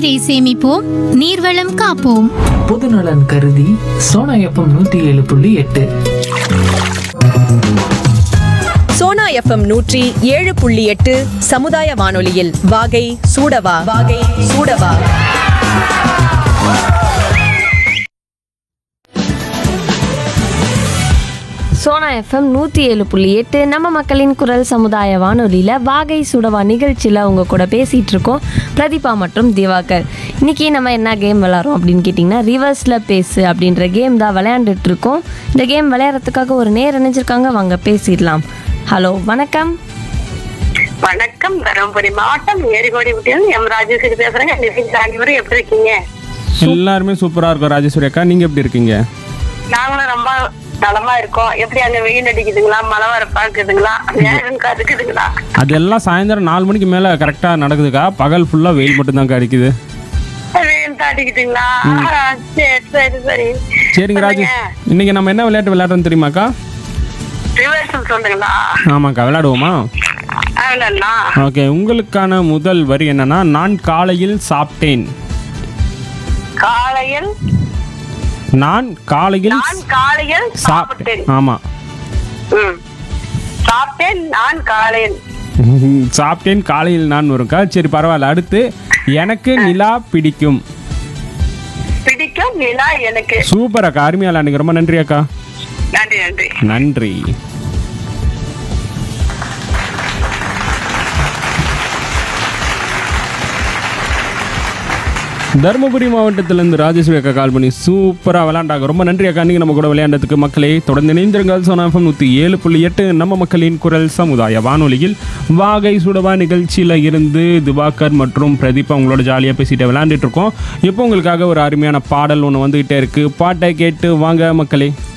நீரை சேமிப்போம் நீர்வளம் காப்போம் பொதுநலன் கருதி சோனா எஃப்எம் நூத்தி ஏழு புள்ளி எட்டு சோனா எஃப்எம் நூற்றி ஏழு புள்ளி எட்டு சமுதாய வானொலியில் வாகை சூடவா வாகை சூடவா சோனா எஃப்எம் நூற்றி ஏழு புள்ளி எட்டு நம்ம மக்களின் குரல் சமுதாய வானொலியில் வாகை சுடவா நிகழ்ச்சியில் உங்கள் கூட பேசிகிட்டு இருக்கோம் பிரதீபா மற்றும் திவாகர் இன்றைக்கி நம்ம என்ன கேம் விளாட்றோம் அப்படின்னு கேட்டிங்கன்னா ரிவர்ஸில் பேசு அப்படின்ற கேம் தான் விளையாண்டுட்டு இருக்கோம் இந்த கேம் விளையாடுறதுக்காக ஒரு நேர் இணைஞ்சிருக்காங்க வாங்க பேசிடலாம் ஹலோ வணக்கம் வணக்கம் தருமபுரி மாவட்டம் ஏரிகோடி விட்டியில் எம் ராஜேஸ்வரி பேசுறேங்க நிதிஷ் அனைவரும் எப்படி இருக்கீங்க எல்லாருமே சூப்பரா இருக்கும் ராஜேஸ்வரி அக்கா நீங்க எப்படி இருக்கீங்க நாங்களும் ரொம்ப நலமா இருக்கோம் எப்படி அங்க வெயில் அடிக்குதுங்களா மழை வர பாக்குதுங்களா நேரம் கருக்குதுங்களா அதெல்லாம் சாயந்தரம் நாலு மணிக்கு மேல கரெக்டா நடக்குதுக்கா பகல் ஃபுல்லா வெயில் மட்டும் தான் அடிக்குது வெயில் தான் அடிக்குதுங்களா ஆ, சரி சரி சரி சரிங்க ராஜு இன்னைக்கு நம்ம என்ன விளையாட்டு விளையாடுறோம் தெரியுமாக்கா ரிவர்சல் சொல்லுங்களா ஆமாக்கா விளையாடுவோமா அவ்வளோண்ணா ஓகே உங்களுக்கான முதல் வரி என்னன்னா நான் காலையில் சாப்பிட்டேன் காலையில் நான் காலையில் நான் காலையில் சாப்பிட்டேன் ஆமா ம். சாப்பிட்டேன் நான் காலையில் சாப்பிட்டேன் காலையில் நான் வரும்க்கா சரி பரவாயில்ல அடுத்து எனக்கு நிலா பிடிக்கும் பிடிக்கும் நிலா எனக்கு சூப்பர் அக்கா அருமையா விளையாண்டுங்க ரொம்ப நன்றி அக்கா நன்றி நன்றி நன்றி தருமபுரி மாவட்டத்திலிருந்து ராஜேஸ்வரி அக்கா கால் பண்ணி சூப்பராக விளையாண்டாங்க ரொம்ப நன்றி அக்கா நீங்கள் நம்ம கூட விளையாண்டதுக்கு மக்களே தொடர்ந்து இணைந்திருங்கள் சோனாஃபம் நூற்றி ஏழு புள்ளி எட்டு நம்ம மக்களின் குரல் சமுதாய வானொலியில் வாகை சுடவா நிகழ்ச்சியில் இருந்து திவாகர் மற்றும் பிரதீபா உங்களோட ஜாலியாக பேசிட்டு விளையாண்டுட்டு இருக்கோம் இப்போ உங்களுக்காக ஒரு அருமையான பாடல் ஒன்று வந்துகிட்டே இருக்கு பாட்டை கேட்டு வாங்க மக்களே